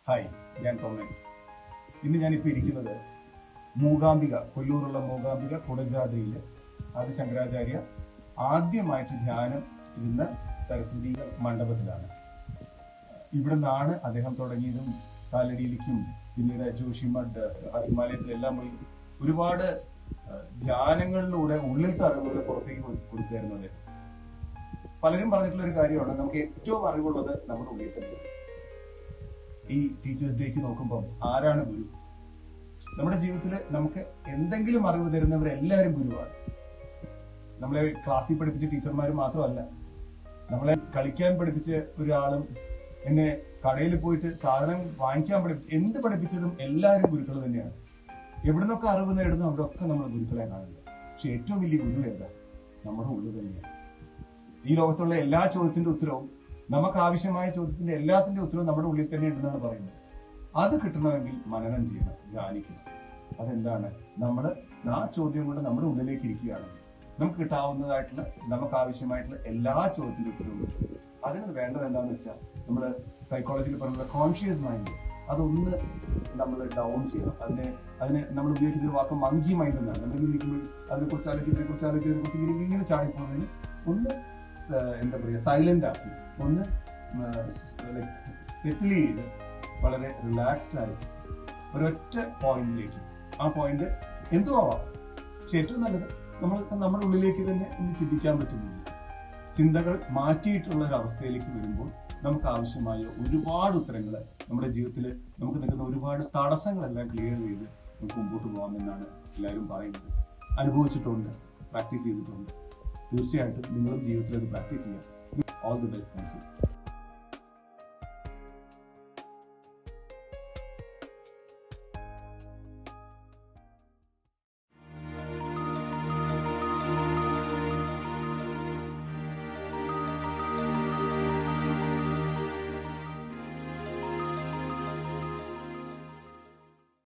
Hi ഞാൻ തൊമ്മൻ ഇന്ന് ഞാനിപ്പോൾ ഇരിക്കുന്നത് മൂകാംബിക കൊല്ലൂരുള്ള മൂകാംബിക കുടജാദ്രിയിലെ ആദിശങ്കരാചാര്യ ആദ്യമായിട്ട് ധ്യാനം ഇരുന്ന സരസ്വതി മണ്ഡപത്തിലാണ് ഇവിടെ നിന്നാണ് അദ്ദേഹം തുടങ്ങിയതും കാലടിയിലേക്കും പിന്നീട് ജോഷിമഠ് ഹിമാലയത്തിലെല്ലാം പോയി ഒരുപാട് ഏഹ്, ധ്യാനങ്ങളിലൂടെ ഉള്ളിലത്തെ അറിവുകൾ പുറത്തേക്ക് കൊടു- കൊടുക്കുകയായിരുന്നു അദ്ദേഹം പലരും പറഞ്ഞിട്ടുള്ള ഒരു കാര്യമാണ് നമുക്ക് ഏറ്റവും അറിവുള്ളത് നമ്മുടെ ഉള്ളിൽ തന്നെ ഈ ടീച്ചേഴ്സ് ഡേക്ക് നോക്കുമ്പോൾ ആരാണ് ഗുരു നമ്മുടെ ജീവിതത്തിൽ നമുക്ക് എന്തെങ്കിലും അറിവ് തരുന്നവരെല്ലാവരും ഗുരുവാണ് നമ്മളെ ക്ലാസ്സിൽ പഠിപ്പിച്ച ടീച്ചർമാർ മാത്രമല്ല നമ്മളെ കളിക്കാൻ പഠിപ്പിച്ച ഒരാളും എന്നെ കടയിൽ പോയിട്ട് സാധനം വാങ്ങിക്കാൻ പഠിപ്പിച്ച എന്ത് പഠിപ്പിച്ചതും എല്ലാവരും ഗുരുക്കൾ തന്നെയാണ് എവിടുന്നൊക്കെ അറിവ് നേടുന്നു അവിടെയൊക്കെ നമ്മൾ ഗുരുക്കളെ കാണുന്നത് പക്ഷെ ഏറ്റവും വലിയ ഗുരു ഏതാ നമ്മുടെ ഉള്ളിൽ തന്നെയാണ് ഈ ലോകത്തുള്ള എല്ലാ ചോദ്യത്തിന്റെ ഉത്തരവും നമുക്ക് ആവശ്യമായ ചോദ്യത്തിന്റെ എല്ലാത്തിന്റെ ഉത്തരവും നമ്മുടെ ഉള്ളിൽ തന്നെ ഉണ്ടെന്നാണ് പറയുന്നത് അത് കിട്ടണമെങ്കിൽ മനനം ചെയ്യണം ധ്യാനിക്കണം അതെന്താണ് നമ്മൾ ആ ചോദ്യം കൊണ്ട് നമ്മുടെ ഉള്ളിലേക്ക് ഇരിക്കുകയാണ് നമുക്ക് കിട്ടാവുന്നതായിട്ടുള്ള നമുക്ക് ആവശ്യമായിട്ടുള്ള എല്ലാ ചോദ്യത്തിന്റെ ഉത്തരവും കിട്ടും. അതിന് വേണ്ടത് എന്താണെന്ന് വെച്ചാൽ നമ്മൾ സൈക്കോളജിയിൽ പറഞ്ഞ കോൺഷ്യസ് മൈൻഡ് അതൊന്ന് നമ്മൾ ഡൗൺ ചെയ്യണം അതിനെ അതിന് നമ്മൾ ഉപയോഗിക്കുന്ന ഒരു വാക്ക് മങ്കി മൈൻഡ് എന്നാണ് നമ്മൾ ഇരിക്കുമ്പോൾ അതിനെ കുറിച്ച് ആലോചിക്കും ഇതിനെ കുറിച്ച് ആലോചിക്കും ഇതിനെ കുറിച്ച് ഇങ്ങനെ ഇങ്ങനെ ചാടിപ്പോകുന്നതിന് ഒന്ന് സ- എന്താ പറയുക സൈലന്റ് ആക്കി ഒന്ന് സെറ്റിൽ ചെയ്ത് വളരെ റിലാക്സ്ഡ് ആയിട്ട് ഒരൊറ്റ പോയിന്റിലേക്ക് ആ പോയിന്റ് എന്തും ആവാം പക്ഷെ ഏറ്റവും നല്ലത് നമ്മൾക്ക് നമ്മുടെ ഉള്ളിലേക്ക് തന്നെ ഒന്ന് ചിന്തിക്കാൻ പറ്റുന്നില്ല ചിന്തകൾ മാറ്റിയിട്ടുള്ള ഒരു അവസ്ഥയിലേക്ക് വരുമ്പോൾ നമുക്ക് ആവശ്യമായ ഒരുപാട് ഉത്തരങ്ങൾ നമ്മുടെ ജീവിതത്തിൽ നമുക്ക് നിൽക്കുന്ന ഒരുപാട് തടസ്സങ്ങളെല്ലാം ക്ലിയർ ചെയ്ത് നമുക്ക് മുമ്പോട്ട് പോകാമെന്നാണ് എല്ലാവരും പറയുന്നത് അനുഭവിച്ചിട്ടുണ്ട് പ്രാക്ടീസ് ചെയ്തിട്ടുണ്ട് തീർച്ചയായിട്ടും നിങ്ങളും ജീവിതത്തിൽ അത് പ്രാക്ടീസ് ചെയ്യാം all the best thank U